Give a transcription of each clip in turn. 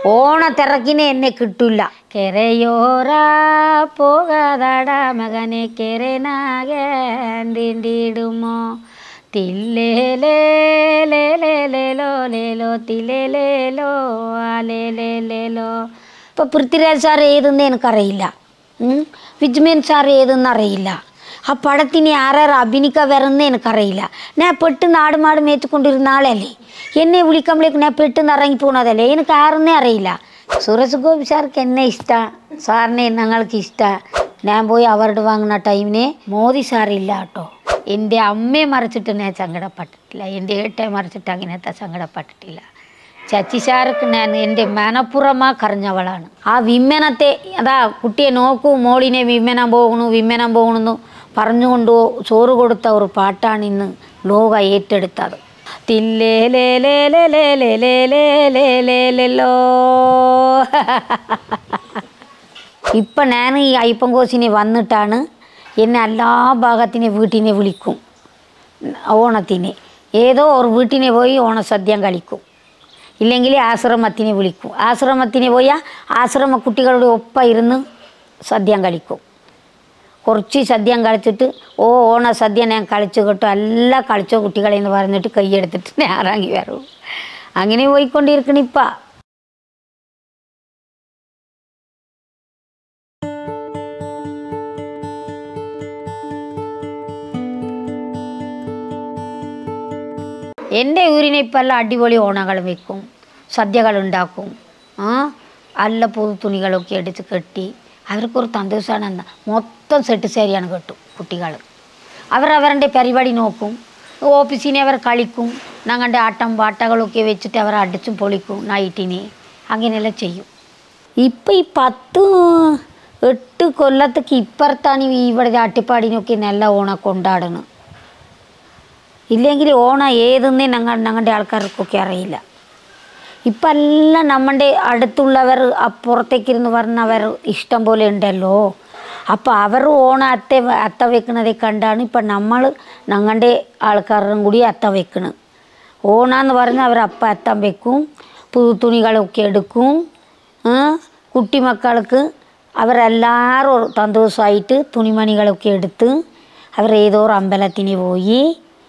ഓണത്തിറക്കിനെ എന്നെ കിട്ടില്ല കെരയോറ പോകാതട മകനെ കെരനാകേണ്ടിടുമോ തില്ലേലേലേലേലേലോ ലേലോ തിലേലേലോ ആലേലേലേലോ ഇപ്പം പൃഥ്വിരാജ് സാർ ഏതെന്ന് എനിക്കറിയില്ല ഉം. വിജ്മേൻ സാർ ഏതെന്ന് അറിയില്ല ആ പടത്തിന് ആരാറ് അഭിനയിക്കാൻ വരുന്ന എനിക്കറിയില്ല ഞാൻ പെട്ടെന്ന് ആടുമാട് മേച്ചുകൊണ്ടിരുന്ന ആളല്ലേ എന്നെ വിളിക്കുമ്പോഴേക്ക് ഞാൻ പെട്ടെന്ന് ഇറങ്ങി പോണതല്ലേ എനിക്ക് ആരെന്നേ അറിയില്ല സുരേഷ് ഗോപി സാർക്ക് എന്നെ ഇഷ്ടമാണ് സാറിനെ ഞങ്ങൾക്ക് ഇഷ്ടമാണ് ഞാൻ പോയി അവാർഡ് വാങ്ങുന്ന ടൈമിന് മോദി സാറില്ല കേട്ടോ എൻ്റെ അമ്മയെ മറിച്ചിട്ട് ഞാൻ സങ്കടപ്പെട്ടിട്ടില്ല എൻ്റെ ഏട്ടയെ മറിച്ചിട്ട് അങ്ങനത്തെ സങ്കടപ്പെട്ടിട്ടില്ല ചച്ചി സാർക്ക് ഞാൻ എൻ്റെ മനപ്പുറമാ കറിഞ്ഞവളാണ് ആ വിമ്മനത്തെ അതാ കുട്ടിയെ നോക്കൂ മോളിനെ വിമ്മനം പോകണു വിമ്മനം പോകണമെന്ന് പറഞ്ഞുകൊണ്ട് ചോറ് കൊടുത്ത ഒരു പാട്ടാണ് ഇന്ന് ലോക ഏറ്റെടുത്തത് തില്ലേലേലേലേലേലേലേലേലേലോ ഇപ്പം ഞാൻ ഈ അയ്യപ്പൻകോശിനെ വന്നിട്ടാണ് എന്നെ എല്ലാ ഭാഗത്തിനെ വീട്ടിനെ വിളിക്കും ഓണത്തിന് ഏതോ ഒരു വീട്ടിനെ പോയി ഓണസദ്യം കളിക്കും ഇല്ലെങ്കിൽ ആശ്രമത്തിനെ വിളിക്കും ആശ്രമത്തിന് പോയാൽ ആശ്രമ കുട്ടികളുടെ ഒപ്പം ഇരുന്ന് സദ്യം കളിക്കും കുറച്ച് സദ്യം കളിച്ചിട്ട് ഓ ഓണ സദ്യ ഞാൻ കളിച്ചു കേട്ടോ എല്ലാം കളിച്ചോ കുട്ടികളെ എന്ന് പറഞ്ഞിട്ട് കൈയെടുത്തിട്ട് ഞാൻ ഇറങ്ങി വരും അങ്ങനെ പോയിക്കൊണ്ടിരിക്കണിപ്പ എൻ്റെ ഊരിനെ ഇപ്പം എല്ലാം അടിപൊളി ഓണങ്ങൾ വെക്കും സദ്യകൾ ഉണ്ടാക്കും ആ നല്ല പുതു തുണികളൊക്കെ എടുത്ത് കെട്ടി അവർക്കൊരു തന്തൂസാണ് എന്താ മൊത്തം സെറ്റ് സാരിയാണ് കെട്ടും കുട്ടികൾ അവരവരുടെ പരിപാടി നോക്കും ഓഫീസിനെ അവർ കളിക്കും ഞങ്ങളുടെ ആട്ടം പാട്ടകളൊക്കെ വെച്ചിട്ട് അവർ അടിച്ചും പൊളിക്കും നൈറ്റിന് അങ്ങനെയെല്ലാം ചെയ്യും ഇപ്പം ഈ പത്ത് എട്ട് കൊല്ലത്തേക്ക് ഇപ്പുറത്താണ് ഈ ഇവിടെ അട്ടിപ്പാടിനൊക്കെ നല്ല ഓണം കൊണ്ടാടുന്നത് ഇല്ലെങ്കിൽ ഓണം ഏതെന്നേ ഞങ്ങൾ ഞങ്ങളുടെ ആൾക്കാർക്കൊക്കെ അറിയില്ല ഇപ്പം എല്ലാം നമ്മുടെ അടുത്തുള്ളവർ അപ്പുറത്തേക്കിരുന്ന് പറഞ്ഞവർ ഇഷ്ടം പോലെ ഉണ്ടല്ലോ അപ്പോൾ അവർ ഓണം അത്ത അത്ത വെക്കുന്നതെ കണ്ടാണ് ഇപ്പം നമ്മൾ ഞങ്ങളുടെ ആൾക്കാരും കൂടി അത്ത വെക്കുന്നത് ഓണമെന്ന് പറഞ്ഞാൽ അവർ അപ്പം അത്തം വെക്കും പുതു തുണികളൊക്കെ എടുക്കും ആ, കുട്ടിമക്കൾക്ക് അവരെല്ലാവരും ഒരു സന്തോഷമായിട്ട് തുണിമണികളൊക്കെ എടുത്ത് അവർ ഏതോ ഒരു അമ്പലത്തിന് പോയി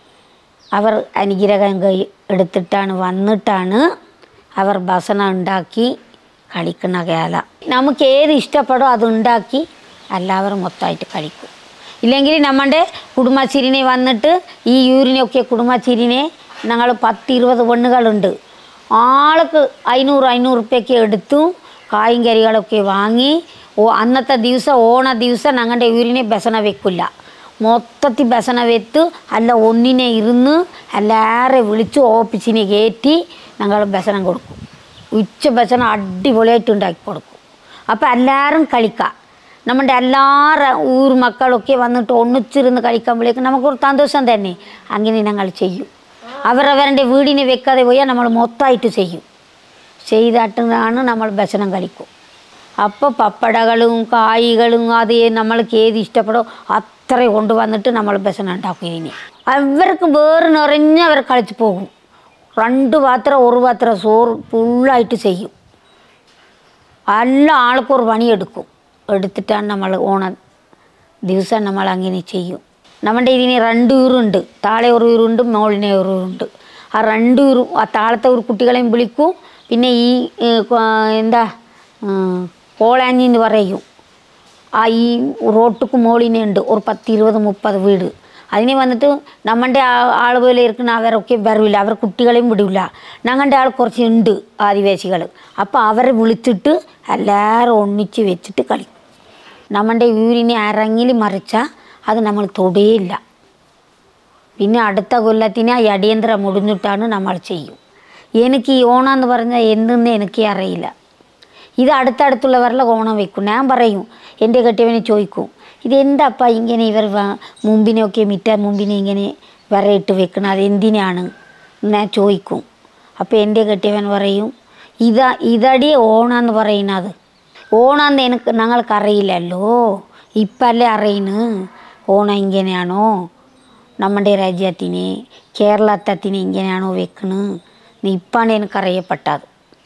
അവർ അനുഗ്രഹം കൈ എടുത്തിട്ടാണ് വന്നിട്ടാണ് അവർ ഭക്ഷണം ഉണ്ടാക്കി കളിക്കുന്ന കേല നമുക്ക് ഏത് ഇഷ്ടപ്പെടോ അത് ഉണ്ടാക്കി എല്ലാവരും മൊത്തമായിട്ട് കളിക്കും ഇല്ലെങ്കിൽ നമ്മുടെ കുടുംബശ്രീനെ വന്നിട്ട് ഈ യൂരിനൊക്കെ കുടുംബശ്രീനെ ഞങ്ങൾ പത്ത് ഇരുപത് പെണ്ണുകളുണ്ട് ആൾക്ക് അഞ്ഞൂറ് അഞ്ഞൂറ് റുപ്യക്ക് എടുത്തു കായും കറികളൊക്കെ വാങ്ങി ഓ അന്നത്തെ ദിവസം ഓണ ദിവസം ഞങ്ങളുടെ യൂരിനെ ബസന വെക്കില്ല മൊത്തത്തിൽ ബസന വെത്ത് അല്ല ഒന്നിനെ ഇരുന്ന് എല്ലാവരെയും വിളിച്ച് ഓഫീസിനെ കയറ്റി ഞങ്ങൾ ബസനം കൊടുക്കും ഉച്ച ബസനം അടിപൊളിയായിട്ട് ഉണ്ടാക്കി കൊടുക്കും അപ്പോൾ എല്ലാവരും കളിക്കാം നമ്മുടെ എല്ലാവരുടെ ഊർ മക്കളൊക്കെ വന്നിട്ട് ഒന്നിച്ചിരുന്ന് കളിക്കുമ്പോഴേക്കും നമുക്കൊരു സന്തോഷം തന്നെ അങ്ങനെ ഞങ്ങൾ ചെയ്യും അവരവരുടെ വീടിനെ വെക്കാതെ പോയാൽ നമ്മൾ മൊത്തമായിട്ട് ചെയ്യും ചെയ്തിട്ടാണ് നമ്മൾ ഭക്ഷണം കളിക്കും അപ്പോൾ പപ്പടകളും കായ്കളും അത് നമ്മൾക്ക് ഏത് ഇഷ്ടപ്പെടോ അത്ര കൊണ്ടുവന്നിട്ട് നമ്മൾ ഭക്ഷണം ഉണ്ടാക്കും ഇനി അവർക്ക് വേറെ നിറഞ്ഞ് അവർ കളിച്ച് പോകും രണ്ട് പാത്രം ഒരു പാത്രം ചോറ് ഫുള്ളായിട്ട് ചെയ്യും എല്ലാ ആൾക്കും ഒരു പണിയെടുക്കും എടുത്തിട്ടാണ് നമ്മൾ ഓണ ദിവസം നമ്മൾ അങ്ങനെ ചെയ്യും നമ്മുടെ ഇതിന് രണ്ട് ഊറുണ്ട് താഴെ ഒരു ഊരുണ്ട് മുകളിനെ ഒരു ഊരുണ്ട് ആ രണ്ട് ഊരും ആ താഴത്തെ ഒരു കുട്ടികളെയും വിളിക്കും പിന്നെ ഈ ഏ, കൊ- എന്താ കോളാഞ്ഞി എന്ന് പറയും ആ ഈ റോട്ടുക്ക് മോളിനെ ഉണ്ട് ഒരു പത്ത് ഇരുപത് മുപ്പത് വീട് അതിന് വന്നിട്ട് നമ്മളുടെ ആൾ പോലെ ഇരിക്കുന്ന അവരൊക്കെ വരില്ല അവർ കുട്ടികളെയും വിടില്ല ഞങ്ങളുടെ ആൾ കുറച്ച് ഉണ്ട് ആദിവാസികൾ അപ്പോൾ അവരെ വിളിച്ചിട്ട് എല്ലാവരും ഒന്നിച്ച് വെച്ചിട്ട് കളിക്കും നമ്മളുടെ ഊരിനെ അരങ്ങിൽ മറിച്ചാൽ അത് നമ്മൾ തൊടേയില്ല പിന്നെ അടുത്ത കൊല്ലത്തിന് ആ അടിയന്തരം മുടിഞ്ഞിട്ടാണ് നമ്മൾ ചെയ്യും എനിക്ക് ഈ ഓണം എന്ന് പറഞ്ഞാൽ എന്തെന്ന് എനിക്ക് അറിയില്ല ഇത് അടുത്തടുത്തുള്ളവരുടെ ഓണം വെക്കും ഞാൻ പറയും എൻ്റെ കെട്ടിയവനെ ചോദിക്കും ഇതെന്താപ്പാ ഇങ്ങനെ ഇവർ വ- മുമ്പിനെയൊക്കെ മിറ്റ മുമ്പിനെ ഇങ്ങനെ വരയിട്ട് വെക്കണം അത് എന്തിനാണ് ഞാൻ ചോദിക്കും അപ്പോൾ എൻ്റെ കെട്ടിയവൻ പറയും ഇതാ ഇതടി ഓണം എന്ന് പറയുന്നത് ഓണമെന്ന് എനിക്ക് ഞങ്ങൾക്കറിയില്ലല്ലോ ഇപ്പല്ലേ അറിയുന്നു ഓണം ഇങ്ങനെയാണോ നമ്മുടെ രാജ്യത്തിന് കേരളത്തിന് ഇങ്ങനെയാണോ വെക്കുന്നത് ഇപ്പാണ് എനിക്കറിയപ്പെട്ടത്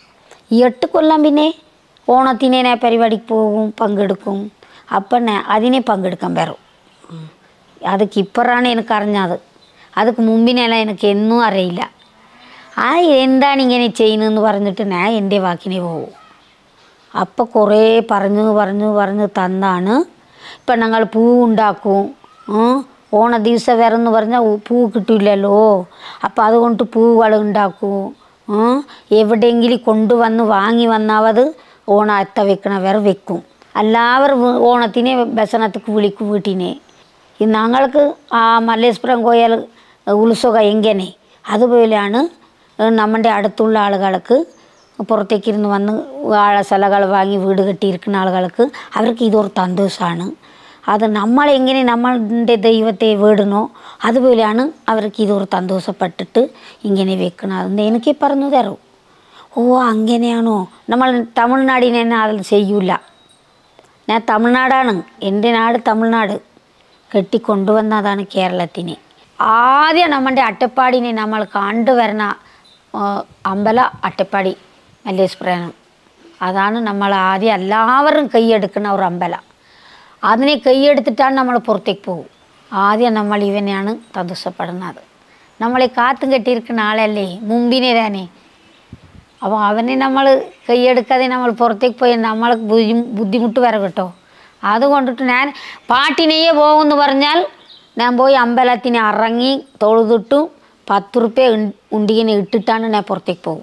ഈ എട്ട് കൊല്ലം പിന്നെ ഓണത്തിന് ഞാൻ പരിപാടിക്ക് പോകും പങ്കെടുക്കും അപ്പം ഞാൻ അതിനെ പങ്കെടുക്കാൻ വരും ಅದಕ್ಕೆ ഇപ്പറാണ് എനിക്ക് അറിഞ്ഞത് ಅದಕ್ಕೆ മുമ്പിനെല്ലാം എനിക്ക് എന്നും അറിയില്ല ആ എന്താണ് ഇങ്ങനെ ചെയ്യുന്നതെന്ന് പറഞ്ഞിട്ട് ഞാൻ എൻ്റെ വാക്കിനെ പോകും അപ്പം കുറേ പറഞ്ഞു പറഞ്ഞു പറഞ്ഞ് തന്നാണ് ഇപ്പം ഞങ്ങൾ പൂ ഉണ്ടാക്കും ഉം. ഓണ ദിവസം വരെന്ന് പറഞ്ഞാൽ ഉ- പൂ കിട്ടില്ലല്ലോ അപ്പം അതുകൊണ്ട് പൂവുകൾ ഉണ്ടാക്കും ഉം. എവിടെയെങ്കിലും കൊണ്ടുവന്ന് വാങ്ങി വന്നാവത് ഓണ അത്ത വെക്കണ വരെ വെക്കും എല്ലാവരും വ് ഓണത്തിനെ ഭക്ഷണത്തിക്ക് വിളിക്കും വീട്ടിനെ ഈ ഞങ്ങൾക്ക് ആ മല്ലേശ്വരം പോയാൽ ഉത്സവം എങ്ങനെ അതുപോലെയാണ് നമ്മുടെ അടുത്തുള്ള ആളുകൾക്ക് പുറത്തേക്കിരുന്ന് വന്ന് ആളെ സ്ഥലങ്ങൾ വാങ്ങി വീട് കെട്ടിയിരിക്കുന്ന ആളുകൾക്ക് അവർക്ക് ഇതൊരു സന്തോഷമാണ് അത് നമ്മളെങ്ങനെ നമ്മളുടെ ദൈവത്തെ വീടണോ അതുപോലെയാണ് അവർക്ക് ഇതൊരു സന്തോഷപ്പെട്ടിട്ട് ഇങ്ങനെ വെക്കണം അതെന്ന് എനിക്ക് പറഞ്ഞു തരും ഓ അങ്ങനെയാണോ നമ്മൾ തമിഴ്നാടിനെ തന്നെ അത് ചെയ്യൂല ഞാൻ തമിഴ്നാടാണ് എൻ്റെ നാട് തമിഴ്നാട് കെട്ടിക്കൊണ്ടുവന്നതാണ് കേരളത്തിന് ആദ്യം നമ്മുടെ അട്ടപ്പാടിനെ നമ്മൾ കണ്ടുവരുന്ന ആ, അമ്പല അട്ടപ്പാടി മല്ലേശ്വരനാണ് അതാണ് നമ്മൾ ആദ്യം എല്ലാവരും കൈയെടുക്കുന്ന ഒരു അമ്പലം അതിനെ കൈയെടുത്തിട്ടാണ് നമ്മൾ പുറത്തേക്ക് പോകും ആദ്യം നമ്മൾ ഇവനെയാണ് തദസ്സപ്പെടുന്നത് നമ്മളെ കാത്തും കെട്ടിയിരിക്കുന്ന ആളല്ലേ മുമ്പിനെ തന്നെ അപ്പോൾ അവനെ നമ്മൾ കൈയെടുക്കാതെ നമ്മൾ പുറത്തേക്ക് പോയി നമ്മൾക്ക് ബുദ്ധി- ബുദ്ധിമുട്ട് വരും കേട്ടോ അതുകൊണ്ടിട്ട് ഞാൻ പാട്ടിനെയേ പോകുമെന്ന് പറഞ്ഞാൽ ഞാൻ പോയി അമ്പലത്തിന് ഇറങ്ങി തൊഴുതിട്ടും പത്ത് റുപ്യ ഉണ്ടിങ്ങനെ ഇട്ടിട്ടാണ് ഞാൻ പുറത്തേക്ക് പോകും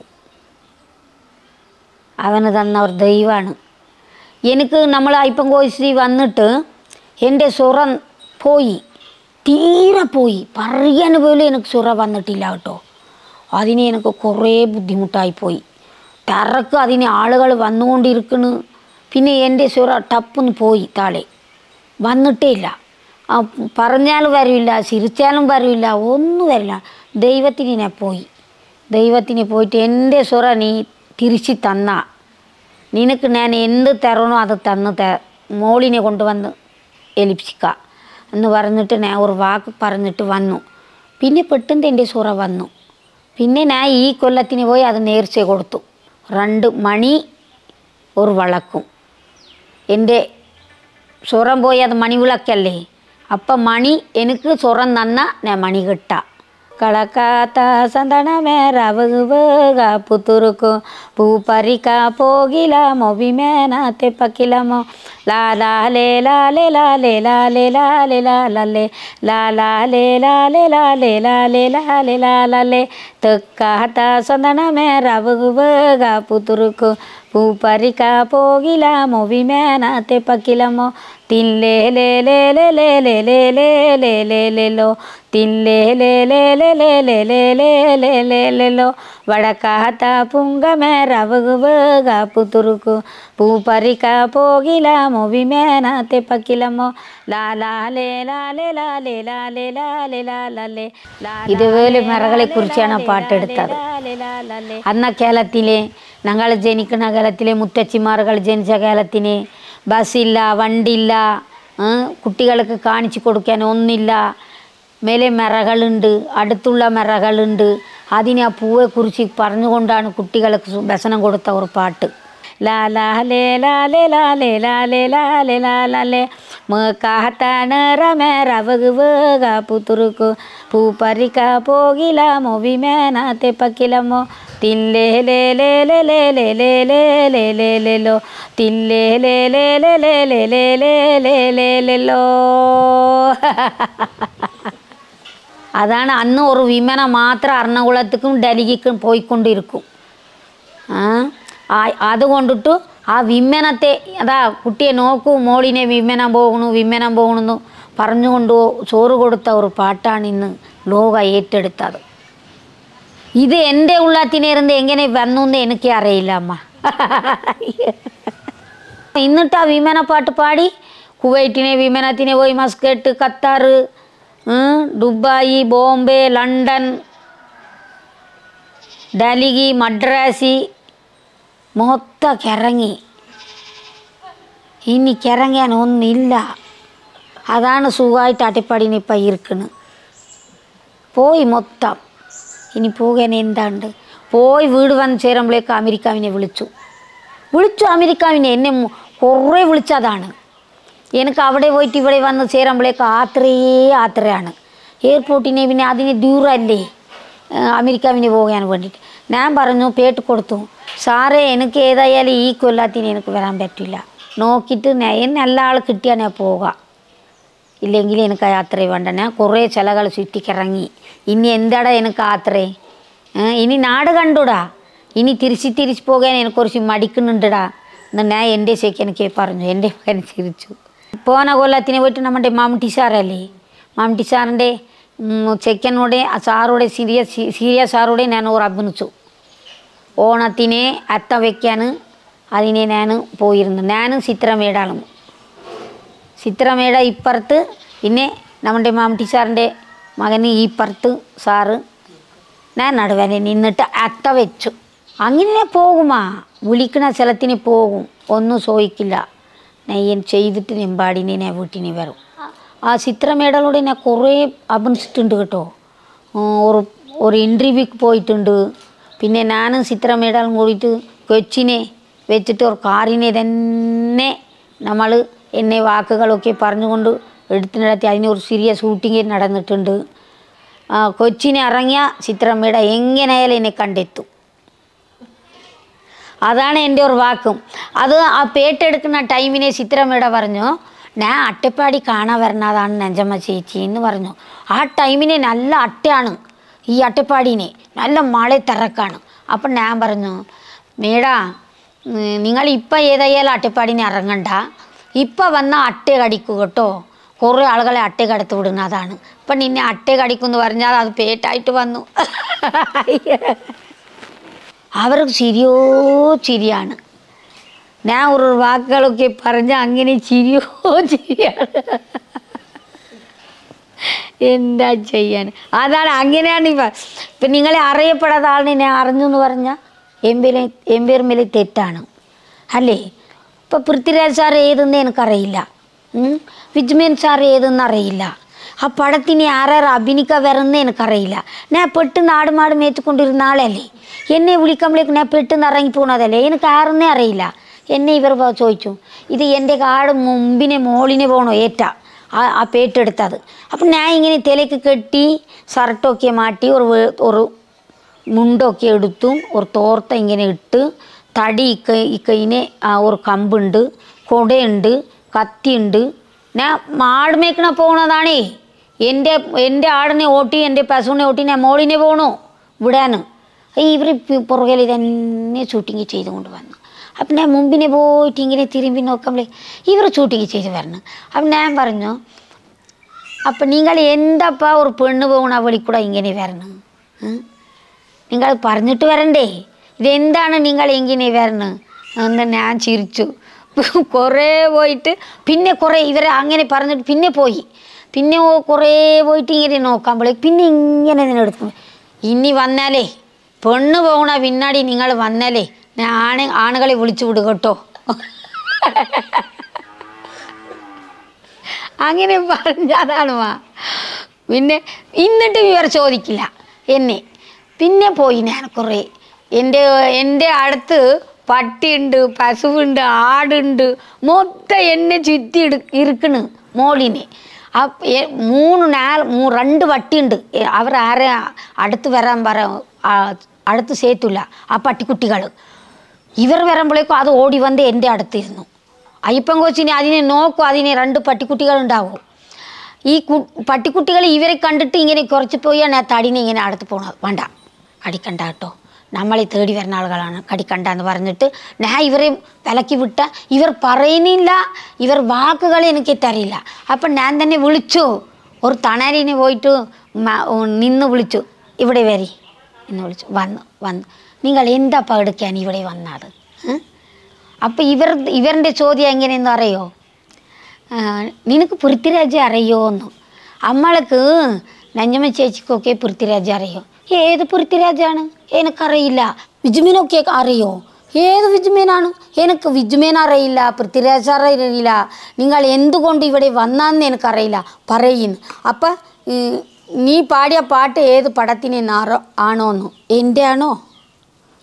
അവന് തന്ന ഒരു ദൈവമാണ് എനിക്ക് നമ്മൾ അയ്യപ്പൻ കോശി വന്നിട്ട് എൻ്റെ സുറം പോയി തീരെ പോയി പറയാൻ പോലും എനിക്ക് സുറ വന്നിട്ടില്ല കേട്ടോ അതിന് എനിക്ക് കുറേ ബുദ്ധിമുട്ടായിപ്പോയി തിരക്ക് അതിന് ആളുകൾ വന്നുകൊണ്ടിരിക്കുന്നു പിന്നെ എൻ്റെ സുറ ടപ്പൊന്ന് പോയി താഴെ വന്നിട്ടേ ഇല്ല ആ പറഞ്ഞാലും വരില്ല ചിരിച്ചാലും വരില്ല ഒന്നും വരില്ല ദൈവത്തിന് ഞാൻ പോയി ദൈവത്തിന് പോയിട്ട് എൻ്റെ സുറ നീ തിരിച്ച് തന്ന നിനക്ക് ഞാൻ എന്ത് തരണോ അത് തന്ന് ത മോളിനെ കൊണ്ടുവന്ന് ഏൽപ്പിക്ക എന്ന് പറഞ്ഞിട്ട് ഞാൻ ഒരു വാക്ക് പറഞ്ഞിട്ട് വന്നു പിന്നെ പെട്ടെന്ന് എൻ്റെ സുറ വന്നു പിന്നെ ഞാൻ ഈ കൊല്ലത്തിന് പോയി അത് നേർച്ച കൊടുത്തു രണ്ട് മണി ഒരു വളക്കും എൻ്റെ സുറം പോയി അത് മണിവിളക്കല്ലേ അപ്പം മണി എനിക്ക് സുറം തന്ന ഞാൻ മണി കിട്ട കളക്കാത്ത സന്തണമേ റവുക പുത്തുറുക്കു പൂ പരിക്ക പോകില മൊവിമേനാത്തെ പക്കിലമോ ലാലാലേ ലാലേ ലാലേ ലാലേ ലാലേ ലാലേ ലാലാലേ ലാലേ ലാലേ ലാലേ ലാലേ ലാലേ തെക്കാത്ത സന്തണമേ റവുക പുത്തുറുക്കു പൂ പരിക്ക പോകില മൊവിമേനാത്തെ പക്കിലമോ തില്ലേ ലേ ലേ ലേ ലേ ലേ ലേ ലേ ലേ ലേ ലേ ലോ തില്ലേ ലേ ലേ ലേ ലേ ലേ ലേ ലേ ലേ ലേ ലേ ലോ വടക്കാത്ത പുങ്കമേ റവുക പുത്തുറുക്കു പൂ പരിക്ക പോകില മൊവിമേനാത്തെ പക്കിലമോ ലാലാലേ ലാലേ ലാലേ ലാലേ ലാലേ ലാലേ ഇതുപോലെ മറകളെ കുറിച്ചാണ് പാട്ടെടുത്തത് അന്ന കേരളത്തിലെ ഞങ്ങൾ ജനിക്കുന്ന കാലത്തിലെ മുത്തച്ഛിമാറുകൾ ജനിച്ച കാലത്തിന് ബസ്സില്ല വണ്ടിയില്ല ഏ, കുട്ടികൾക്ക് കാണിച്ചു കൊടുക്കാൻ ഒന്നില്ല മേലെ മറകളുണ്ട് അടുത്തുള്ള മറകളുണ്ട് അതിന് ആ പൂവെക്കുറിച്ച് പറഞ്ഞുകൊണ്ടാണ് കുട്ടികൾക്ക് സു- വ്യസനം കൊടുത്ത ഒരു പാട്ട് ലാലാലേ ലാലേ ലാലേ ലാലേ ലാലേ ലാലേ മേക്കാത്താണ് റമേറ വകു വേഗ പുത്തുറുക്കു പൂ പരിക്ക പോകില മൊവിമേനാത്തെ പക്കിലമോ തില്ലേ ലേ ലേ ലേ ലേ ലേ ലേ ലേ ലേ ലേ ലേ ലോ തില്ലേ ലേ ലേ ലേ ലേ ലേ ലേ ലേ ലേ ലേ ലേ ലോ അതാണ് അന്ന് ഒരു വിമന മാത്രം എറണാകുളത്തേക്കും ഡൽഹിക്കും പോയിക്കൊണ്ടിരിക്കും ആ ആ- അതുകൊണ്ടിട്ട് ആ വിമ്മനത്തെ അതാ കുട്ടിയെ നോക്കൂ മോളിനെ വിമ്മനം പോകണു വിമ്മനം പോകണമെന്ന് പറഞ്ഞുകൊണ്ട് ചോറ് കൊടുത്ത ഒരു പാട്ടാണ് ഇന്ന് ലോക ഏറ്റെടുത്തത് ഇത് എൻ്റെ ഉള്ളത്തിനിരുന്ന് എങ്ങനെ വന്നു എന്ന് എനിക്ക് അറിയില്ല അമ്മ എന്നിട്ട് ആ വിമാനപ്പാട്ട് പാടി കുവൈറ്റിനെ വിമാനത്തിനെ പോയി മസ്കറ്റ് ഖത്താർ ഉം, ദുബായ് ബോംബെ ലണ്ടൻ ഡൽഹി മദ്രാസി മൊത്തം കിറങ്ങി ഇനി കിറങ്ങാൻ ഒന്നില്ല അതാണ് സുഖമായിട്ട് അട്ടിപ്പാടിന് ഇപ്പം ഇരിക്കുന്നത് പോയി മൊത്തം ഇനി പോകാൻ എന്താണ്ട് പോയി വീട് വന്ന് ചേരുമ്പോഴേക്ക് അമേരിക്കാവിനെ വിളിച്ചു വിളിച്ചു അമേരിക്കാവിനെ എന്നെ മു- കുറേ വിളിച്ചതാണ് എനിക്ക് അവിടെ പോയിട്ട് ഇവിടെ വന്ന് ചേരുമ്പോഴേക്ക് ആത്രയേ ആത്രയാണ് എയർപോർട്ടിനെ പിന്നെ അതിന് ദൂരമല്ലേ അമേരിക്കാവിന് പോകാൻ വേണ്ടിയിട്ട് ഞാൻ പറഞ്ഞു പേട്ട് കൊടുത്തു സാറേ എനിക്ക് ഏതായാലും ഈ കൊല്ലത്തിന് എനിക്ക് വരാൻ പറ്റില്ല നോക്കിയിട്ട് ഞാൻ നല്ല ആൾ കിട്ടിയാൽ ഞാൻ പോകാം ഇല്ലെങ്കിൽ എനിക്ക് യാത്ര വേണ്ട ഞാൻ കുറേ ചിലകൾ ചുറ്റിക്കിറങ്ങി ഇനി എന്താടാ എനിക്ക് യാത്ര ഇനി നാട് കണ്ടുടാ ഇനി തിരിച്ച് തിരിച്ച് പോകാൻ എനിക്ക് കുറച്ച് മടിക്കുന്നുണ്ടടാ എന്ന് ഞാൻ എൻ്റെ ശേക്ക് എനിക്ക് പറഞ്ഞു എൻ്റെ മകൻ ചിരിച്ചു പോന കൊല്ലത്തിന് പോയിട്ട് നമ്മുടെ മാമട്ടി സാറല്ലേ മാമട്ടി സാറിൻ്റെ ചെക്കനോടെ ആ സാറോടെ സീരിയ സീരിയ സാറോടെ ഞാൻ ഓർ അഭിനയിച്ചു ഓണത്തിന് അത്ത വയ്ക്കാൻ അതിനെ ഞാൻ പോയിരുന്നു ഞാനും ചിത്രമേടാളും ചിത്രമേട ഇപ്പുറത്ത് പിന്നെ നമ്മുടെ മാമട്ടി സാറിൻ്റെ മകന് ഈ പുറത്ത് സാറ് ഞാൻ നടുവനെ നിന്നിട്ട് അത്ത വെച്ചു അങ്ങനെ പോകുമാ വിളിക്കണ സ്ഥലത്തിന് പോകും ഒന്നും ചോദിക്കില്ല ഞാൻ ചെയ്തിട്ട് നെമ്പാടിനെ ഞാൻ വീട്ടിന് വരും ആ ചിത്രമേടലൂടെ ഞാൻ കുറേ അഭിനയിച്ചിട്ടുണ്ട് കേട്ടോ ഉം, ഒരു ഒരു ഇൻ്റർവ്യൂക്ക് പോയിട്ടുണ്ട് പിന്നെ ഞാനും ചിത്രമേടലും കൂടിയിട്ട് കൊച്ചിനെ വെച്ചിട്ട് ഒരു കാറിനെ തന്നെ നമ്മൾ എന്നെ വാക്കുകളൊക്കെ പറഞ്ഞുകൊണ്ട് എടുത്തു നടത്തി അതിനൊരു ചെറിയ ഷൂട്ടിങ് നടന്നിട്ടുണ്ട് ആ, കൊച്ചിനെ ഇറങ്ങിയ ചിത്രമ്മയുടെ എങ്ങനെയായാലും എന്നെ കണ്ടെത്തും അതാണ് എൻ്റെ ഒരു വാക്കും അത് ആ പേട്ടെടുക്കുന്ന ടൈമിനെ ചിത്രമ്മയുടെ പറഞ്ഞു ഞാൻ അട്ടപ്പാടി കാണാൻ വരണതാണ് നഞ്ചമ്മ ചേച്ചി എന്ന് പറഞ്ഞു ആ ടൈമിനെ നല്ല അട്ടയാണ് ഈ അട്ടപ്പാടിനെ നല്ല മഴ തിരക്കാണ് അപ്പം ഞാൻ പറഞ്ഞു മേടാ ഉം, നിങ്ങൾ ഇപ്പം ഏതായാലും അട്ടപ്പാടിനെ ഇറങ്ങണ്ട ഇപ്പം വന്ന അട്ട കടിക്കൂ കേട്ടോ കുറേ ആളുകളെ അട്ട കടത്തി വിടുന്നതാണ് ഇപ്പം നിന്നെ അട്ട കടിക്കും എന്ന് പറഞ്ഞാൽ അത് പേട്ടായിട്ട് വന്നു അവർക്ക് ചിരിയോ ചിരിയാണ് ഞാൻ ഒരു വാക്കുകളൊക്കെ പറഞ്ഞ അങ്ങനെ ചിരിയോ ചിരിയാണ് എന്താ ചെയ്യാൻ അതാണ് അങ്ങനെയാണ് ഇവ ഇപ്പം നിങ്ങളെ അറിയപ്പെടാത്ത ആളിനെ ഞാൻ അറിഞ്ഞു എന്ന് പറഞ്ഞാൽ എമ്പേലെ എമ്പേർമേലെ തെറ്റാണ് അല്ലേ ഇപ്പം പൃഥ്വിരാജ് സാർ ഏതെന്ന് എനിക്കറിയില്ല ഉം. വിജ്മേൻ സാർ ഏതെന്ന് അറിയില്ല ആ പടത്തിന് ആരാറ് അഭിനയിക്കാൻ വരുന്ന എനിക്കറിയില്ല ഞാൻ പെട്ടെന്ന് ആടുമാട് മേച്ചുകൊണ്ടിരുന്ന ആളല്ലേ എന്നെ വിളിക്കുമ്പോഴേക്ക് ഞാൻ പെട്ടെന്ന് ഇറങ്ങി പോണതല്ലേ എനിക്ക് ആരെന്നേ അറിയില്ല എന്നെ ഇവർ പ- ചോദിച്ചു ഇത് എൻ്റെ കാട് മുമ്പിനെ മോളിനെ പോകണോ ഏറ്റാ ആ ആ പേട്ടെടുത്തത് അപ്പം ഞാൻ ഇങ്ങനെ തലയ്ക്ക് കെട്ടി ഷർട്ടൊക്കെ മാറ്റി ഒരു വേ- ഒരു മുണ്ടൊക്കെ എടുത്തു ഒരു തോർത്ത ഇങ്ങനെ ഇട്ട് തടി ഇക്ക ഇക്കയിനെ ആ ഒരു കമ്പുണ്ട് കൊടയുണ്ട് കത്തിയുണ്ട് ഞാൻ മാട് മേക്കണ പോണതാണേ എൻ്റെ എൻ്റെ ആടിനെ ഓട്ടി എൻ്റെ പശുവിനെ ഓട്ടി ഞാൻ മോളിനെ പോകണു വിടാൻ ഇവർ പുറകിൽ തന്നെ ഷൂട്ടിങ് ചെയ്തുകൊണ്ട് വന്നു അപ്പം ഞാൻ മുമ്പിനെ പോയിട്ട് ഇങ്ങനെ തിരുമ്പി നോക്കുമ്പോഴേ ഇവർ ഷൂട്ടിങ് ചെയ്ത് വരണം അപ്പം ഞാൻ പറഞ്ഞു അപ്പം നിങ്ങൾ എന്താപ്പാ ഒരു പെണ്ണ് പോകണ വഴി കൂടെ ഇങ്ങനെ വരണം ഉം? നിങ്ങൾ പറഞ്ഞിട്ട് വരണ്ടേ ഇതെന്താണ് നിങ്ങൾ ഇങ്ങനെ വരണം എന്ന് ഞാൻ ചിരിച്ചു കുറേ പോയിട്ട് പിന്നെ കുറേ ഇവരെ അങ്ങനെ പറഞ്ഞിട്ട് പിന്നെ പോയി പിന്നെ ഓ കുറേ പോയിട്ട് ഇങ്ങനെ നോക്കുമ്പോഴേ പിന്നെ ഇങ്ങനെ ഇതിനെ എടുക്കും ഇനി വന്നാലേ പെണ്ണ് പോകണ പിന്നാടി നിങ്ങൾ വന്നാലേ ഞാൻ ആണ് ആണുകളെ വിളിച്ചു വിടും കേട്ടോ അങ്ങനെ പറഞ്ഞതാണ് മാ പിന്നെ എന്നിട്ട് ഇവർ ചോദിക്കില്ല എന്നെ പിന്നെ പോയി ഞാൻ കുറേ എൻ്റെ എൻ്റെ അടുത്ത് പട്ടിയുണ്ട് പശുവുണ്ട് ആടുണ്ട് മൊത്തം എന്നെ ചുറ്റി ഇടു ഇരിക്കണ് മോളിനെ അപ്പ എ- മൂന്ന് നാല് മൂ രണ്ട് പട്ടിയുണ്ട് എ- അവർ ആരെ അടുത്ത് വരാൻ പറ ആ, അടുത്ത് സേത്തില്ല ആ പട്ടിക്കുട്ടികൾ ഇവർ വരുമ്പോഴേക്കും അത് ഓടി വന്ന് എൻ്റെ അടുത്തിരുന്നു അയ്യപ്പൻ കോച്ചിനെ അതിനെ നോക്കും അതിനെ രണ്ട് പട്ടിക്കുട്ടികളുണ്ടാവും ഈ കു പട്ടിക്കുട്ടികൾ ഇവരെ കണ്ടിട്ട് ഇങ്ങനെ കുറച്ച് പോയാണ് ആ തടിനെ ഇങ്ങനെ അടുത്ത് പോണത് വേണ്ട അടിക്കണ്ട കേട്ടോ നമ്മളെ തേടി വരുന്ന ആളുകളാണ് കടിക്കണ്ട എന്ന് പറഞ്ഞിട്ട് ഞാൻ ഇവരെ വിലക്കി വിട്ട ഇവർ പറയുന്നില്ല ഇവർ വാക്കുകൾ എനിക്ക് തരില്ല അപ്പം ഞാൻ തന്നെ വിളിച്ചു ഒരു തണലിനെ പോയിട്ട് മ- നിന്ന് വിളിച്ചു ഇവിടെ വരി എന്ന് വിളിച്ചു വന്നു വന്നു നിങ്ങൾ എന്താ എടുക്കാൻ ഇവിടെ വന്നത് ഏ? അപ്പം ഇവർ ഇവരുടെ ചോദ്യം എങ്ങനെയെന്ന് അറിയോ ആ, നിനക്ക് പൃഥ്വിരാജ് അറിയോന്ന് അമ്മൾക്ക് നഞ്ചമ്മ ചേച്ചിക്കൊക്കെ പൃഥ്വിരാജ് അറിയോ ഏത് പൃഥ്വിരാജാണ് എനിക്കറിയില്ല വിജുമീനൊക്കെ അറിയോ ഏത് വിജുമീനാണ് എനിക്ക് വിജുമീൻ അറിയില്ല പൃഥ്വിരാജ് അറിയില്ല നിങ്ങൾ എന്തുകൊണ്ട് ഇവിടെ വന്നാന്ന് എനിക്കറിയില്ല പറയുന്നു അപ്പം നീ പാടിയ പാട്ട് ഏത് പടത്തിന് നാറോ ആണോന്നു എൻ്റെ ആണോ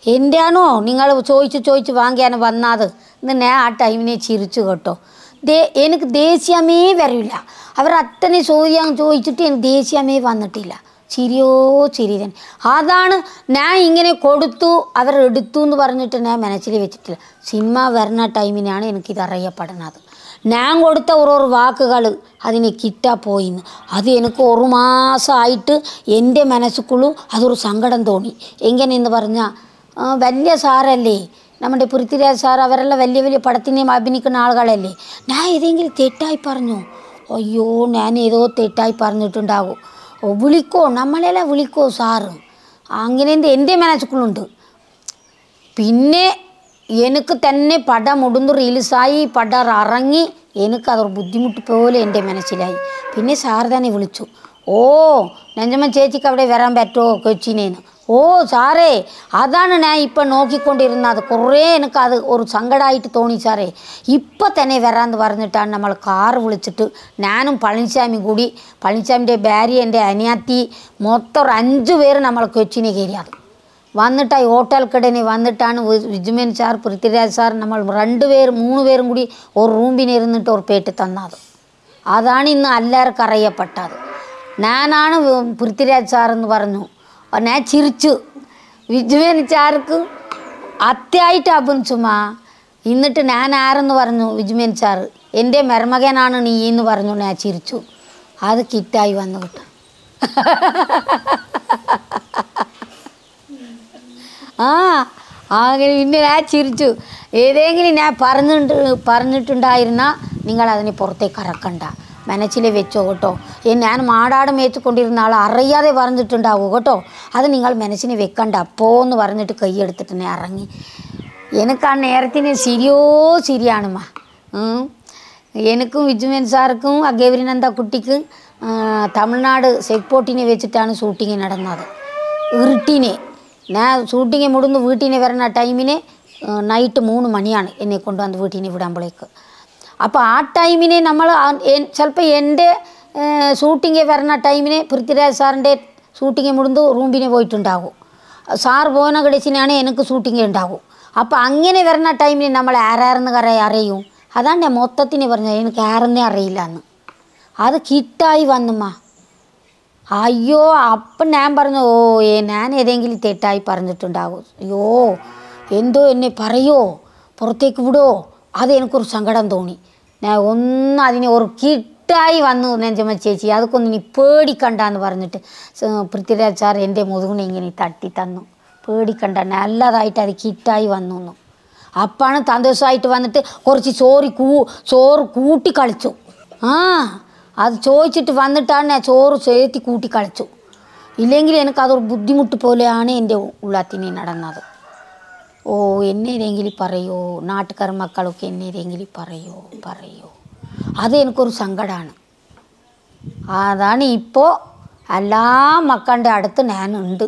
എൻ്റെയാണോ നിങ്ങൾ ചോദിച്ച് ചോദിച്ച് വാങ്ങിയാണ് വന്നത് എന്ന് ഞാൻ ആ ടൈമിനെ ചിരിച്ചു കേട്ടോ ദേ എനിക്ക് ദേഷ്യമേ വരില്ല അവർ അത്തനെ ചോദ്യം ചോദിച്ചിട്ട് എനിക്ക് ദേഷ്യമേ വന്നിട്ടില്ല ചിരിയോ ചിരി തന്നെ അതാണ് ഞാൻ ഇങ്ങനെ കൊടുത്തു അവർ എടുത്തു എന്ന് പറഞ്ഞിട്ട് ഞാൻ മനസ്സിൽ വെച്ചിട്ടില്ല സിനിമ വരുന്ന ടൈമിനാണ് എനിക്കിത് അറിയപ്പെടുന്നത് ഞാൻ കൊടുത്ത ഓരോരോ വാക്കുകൾ അതിന് കിട്ടാ പോയിന്ന് അത് എനിക്ക് ഒരു മാസമായിട്ട് എൻ്റെ മനസ്സുക്കുള്ളൂ അതൊരു സങ്കടം തോന്നി എങ്ങനെയെന്ന് പറഞ്ഞാൽ ആ, വലിയ സാറല്ലേ നമ്മുടെ പൃഥ്വിരാജ് സാർ അവരെല്ലാം വലിയ വലിയ പടത്തിനെയും അഭിനയിക്കുന്ന ആളുകളല്ലേ ഞാൻ ഏതെങ്കിലും തെറ്റായി പറഞ്ഞു അയ്യോ ഞാൻ ഏതോ തെറ്റായി പറഞ്ഞിട്ടുണ്ടാകും ഓ വിളിക്കോ നമ്മളെല്ലാം വിളിക്കോ സാറ് അങ്ങനെ എൻ്റെ മനസ്സുക്കുള്ളുണ്ട് പിന്നെ എനിക്ക് തന്നെ പടം മുടുന്ന് റിലീസായി പടം ഇറങ്ങി എനിക്കതൊരു ബുദ്ധിമുട്ട് പോലെ എൻ്റെ മനസ്സിലായി പിന്നെ സാർ തന്നെ വിളിച്ചു ഓ നെഞ്ചമ്മ ചേച്ചിക്ക് അവിടെ വരാൻ പറ്റുമോ കൊച്ചിനേന്ന് ഓ സാറേ അതാണ് ഞാൻ ഇപ്പം നോക്കിക്കൊണ്ടിരുന്നത് കുറേ എനിക്കത് ഒരു സങ്കടമായിട്ട് തോന്നി സാറേ ഇപ്പം തന്നെ വരാമെന്ന് പറഞ്ഞിട്ടാണ് നമ്മൾ കാറ് വിളിച്ചിട്ട് ഞാനും പളനിസ്വാമി കൂടി പളനിസ്വാമിൻ്റെ ഭാര്യ എൻ്റെ അനിയത്തി മൊത്തം ഒരു അഞ്ച് പേര് നമ്മൾ കൊച്ചിനെ കയറിയത് വന്നിട്ട് ആ ഹോട്ടൽ കടനെ വന്നിട്ടാണ് വി- വിജുമൻ സാർ പൃഥ്വിരാജ് സാർ നമ്മൾ രണ്ട് പേര് മൂന്ന് പേരും കൂടി ഒരു റൂമിന് ഇരുന്നിട്ട് ഒരു പേട്ട് തന്നത് അതാണ് ഇന്ന് എല്ലാവർക്കും അറിയപ്പെട്ടത് ഞാനാണ് വി- പൃഥ്വിരാജ് സാർ എന്ന് പറഞ്ഞു ഞാൻ ചിരിച്ചു വിജുമൻ സാർക്ക് അത്യായിട്ട് അഭിനയിച്ചുമാ എന്നിട്ട് ഞാൻ ആരെന്ന് പറഞ്ഞു വിജുമൻ സാർ എൻ്റെ മരുമകനാണ് നീ എന്ന് പറഞ്ഞു ഞാൻ ചിരിച്ചു അത് കിറ്റായി വന്നു കേട്ടോ ആ അങ്ങനെ പിന്നെ ഞാൻ ചിരിച്ചു ഏതെങ്കിലും ഞാൻ പറഞ്ഞിട്ട് പറഞ്ഞിട്ടുണ്ടായിരുന്ന നിങ്ങൾ അതിനെ പുറത്തേക്ക് ഇറക്കണ്ട മനസ്സിൽ വെച്ചോ കേട്ടോ ഏ, ഞാൻ മാടാട് മേച്ചുകൊണ്ടിരുന്ന ആൾ അറിയാതെ പറഞ്ഞിട്ടുണ്ടാവും കേട്ടോ അത് നിങ്ങൾ മനസ്സിന് വെക്കണ്ട പോന്ന് പറഞ്ഞിട്ട് കൈയെടുത്തിട്ട് ഞാൻ ഇറങ്ങി എനിക്ക് ആ നേരത്തിന് ശരിയോ ശരിയാണമ്മ ഉം. എനിക്കും വിജുമൻ സാർക്കും ആ ഗൗരിനന്ദ കുട്ടിക്ക് ആ, തമിഴ്നാട് സെക്പോട്ടിനെ വെച്ചിട്ടാണ് ഷൂട്ടിങ് നടന്നത് ഇരുട്ടിനെ ഞാൻ ഷൂട്ടിങ് മുടിന്ന് വീട്ടിനെ വരുന്ന ടൈമിന് നൈറ്റ് മൂന്ന് മണിയാണ് എന്നെ കൊണ്ടുവന്ന് വീട്ടിനെ വിടുമ്പോഴേക്ക് അപ്പോൾ ആ ടൈമിനെ നമ്മൾ ചിലപ്പോൾ എൻ്റെ ഷൂട്ടിങ് വരുന്ന ടൈമിന് പൃഥ്വിരാജ് സാറിൻ്റെ ഷൂട്ടിങ് മുടിന്ന് റൂമിന് പോയിട്ടുണ്ടാകും സാർ പോകുന്ന കടിച്ചിനാണ് എനിക്ക് ഷൂട്ടിങ് ഉണ്ടാകും അപ്പോൾ അങ്ങനെ വരുന്ന ടൈമിന് നമ്മൾ ആരാരെന്ന് കറ അറിയും അതാണ് ഞാൻ മൊത്തത്തിന് പറഞ്ഞത് എനിക്ക് ആരെന്നേ അറിയില്ല എന്ന് അത് കിട്ടായി വന്നുമ്മ അയ്യോ അപ്പം ഞാൻ പറഞ്ഞു ഓ ഏ ഞാൻ ഏതെങ്കിലും തെറ്റായി പറഞ്ഞിട്ടുണ്ടാകും അയ്യോ എന്തോ എന്നെ പറയോ പുറത്തേക്ക് വിടോ അത് എനിക്കൊരു സങ്കടം തോന്നി ഞാൻ ഒന്നും അതിനെ ഒരു കിട്ടായി വന്നു നെഞ്ചമ്മ ചേച്ചി അതൊക്കെ ഒന്ന് നീ പേടിക്കണ്ടെന്ന് പറഞ്ഞിട്ട് സ- പൃഥ്വിരാജ് സാർ എൻ്റെ മുതുകിനെ ഇങ്ങനെ തട്ടി തന്നു പേടിക്കണ്ട നല്ലതായിട്ട് അത് കിട്ടായി വന്നു എന്ന് അപ്പാണ് തന്തോഷമായിട്ട് വന്നിട്ട് കുറച്ച് ചോറ് കൂ ചോറ് കൂട്ടി കളിച്ചു ആ അത് ചോദിച്ചിട്ട് വന്നിട്ടാണ് ഞാൻ ചോറ് ചേർത്തി കൂട്ടി കളിച്ചു ഇല്ലെങ്കിൽ എനിക്ക് അതൊരു ബുദ്ധിമുട്ട് പോലെയാണ് എൻ്റെ ഉള്ളത്തിനെ നടന്നത് ഓ എന്നേതെങ്കിലും പറയോ നാട്ടുകാർ മക്കളൊക്കെ എന്നേതെങ്കിലും പറയോ പറയോ അത് എനിക്കൊരു സങ്കടമാണ് അതാണ് ഇപ്പോൾ എല്ലാ മക്കളുടെ അടുത്ത് ഞാനുണ്ട്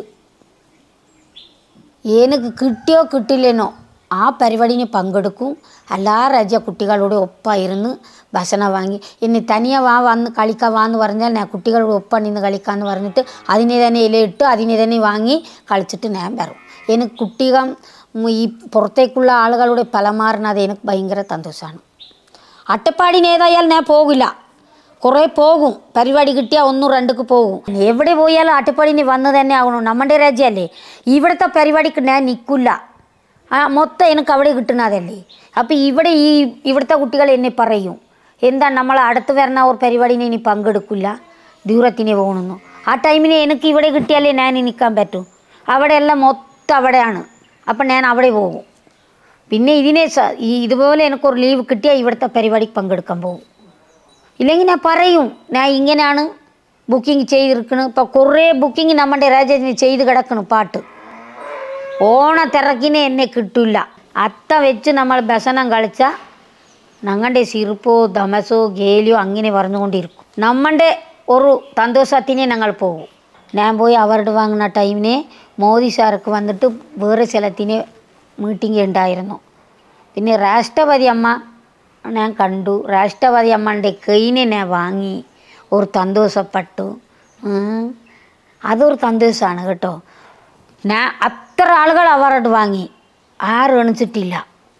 എനിക്ക് കിട്ടിയോ കിട്ടില്ലേനോ ആ പരിപാടിന് പങ്കെടുക്കും എല്ലാ രാജ്യ കുട്ടികളോട് ഒപ്പമായിരുന്നു ഭക്ഷണം വാങ്ങി ഇനി തനിയെ വാ വന്ന് കളിക്കാൻ വാന്ന് പറഞ്ഞാൽ ഞാൻ കുട്ടികളോട് ഒപ്പം നിന്ന് കളിക്കാമെന്ന് പറഞ്ഞിട്ട് അതിനെ തന്നെ ഇലയിട്ട് അതിനെ തന്നെ വാങ്ങി കളിച്ചിട്ട് ഞാൻ വരും എനിക്ക് കുട്ടികൾ ഉം, ഈ പുറത്തേക്കുള്ള ആളുകളുടെ പലമാറുന്നത് എനിക്ക് ഭയങ്കര സന്തോഷമാണ് അട്ടപ്പാടിന് ഏതായാലും ഞാൻ പോകില്ല കുറേ പോകും പരിപാടി കിട്ടിയാൽ ഒന്നും രണ്ടുക്ക് പോകും എവിടെ പോയാലും അട്ടപ്പാടിന് വന്ന് തന്നെ ആകണം നമ്മുടെ രാജ്യമല്ലേ ഇവിടുത്തെ പരിപാടിക്ക് ഞാൻ നിൽക്കില്ല ആ മൊത്തം എനിക്ക് അവിടെ കിട്ടുന്നതല്ലേ അപ്പോൾ ഇവിടെ ഈ ഇവിടുത്തെ കുട്ടികൾ എന്നെ പറയും എന്താ നമ്മൾ അടുത്ത് വരുന്ന ഒരു പരിപാടിന് ഇനി പങ്കെടുക്കില്ല ദൂരത്തിന് പോകണമെന്നു ആ ടൈമിന് എനിക്ക് ഇവിടെ കിട്ടിയാലേ ഞാൻ നിൽക്കാൻ പറ്റൂ അവിടെയെല്ലാം മൊത്തം അവിടെയാണ് അപ്പം ഞാൻ അവിടെ പോകും പിന്നെ ഇതിനെ സ- ഈ ഇതുപോലെ എനിക്കൊരു ലീവ് കിട്ടിയാൽ ഇവിടുത്തെ പരിപാടിക്ക് പങ്കെടുക്കാൻ പോകും ഇല്ലെങ്കിൽ ഞാൻ പറയും ഞാൻ ഇങ്ങനെയാണ് ബുക്കിംഗ് ചെയ്തിരിക്കണം ഇപ്പോൾ കുറേ ബുക്കിംഗ് നമ്മുടെ രാജ്യത്തിന് ചെയ്ത് കിടക്കണം പാട്ട് ഓണത്തിറക്കിനെ എന്നെ കിട്ടില്ല അത്ത വെച്ച് നമ്മൾ ഭസനം കളിച്ചാൽ ഞങ്ങളുടെ സിറുപ്പോ ദമസോ ഗേലിയോ അങ്ങനെ പറഞ്ഞുകൊണ്ടിരിക്കും നമ്മളുടെ ഒരു സന്തോഷത്തിനെ ഞങ്ങൾ പോകും ഞാൻ പോയി അവാർഡ് വാങ്ങുന്ന ടൈമിനെ മോദി സാർക്ക് വന്നിട്ട് വേറെ സ്ഥലത്തിന് മീറ്റിംഗ് ഉണ്ടായിരുന്നു പിന്നെ രാഷ്ട്രപതി അമ്മ ഞാൻ കണ്ടു രാഷ്ട്രപതി അമ്മൻ്റെ കൈനെ ഞാൻ വാങ്ങി ഒരു സന്തോഷപ്പെട്ടു ഉം. അതൊരു സന്തോഷമാണ് കേട്ടോ ഞാൻ അത്ര ആളുകൾ അവാർഡ് വാങ്ങി ആരും എണിച്ചിട്ടില്ല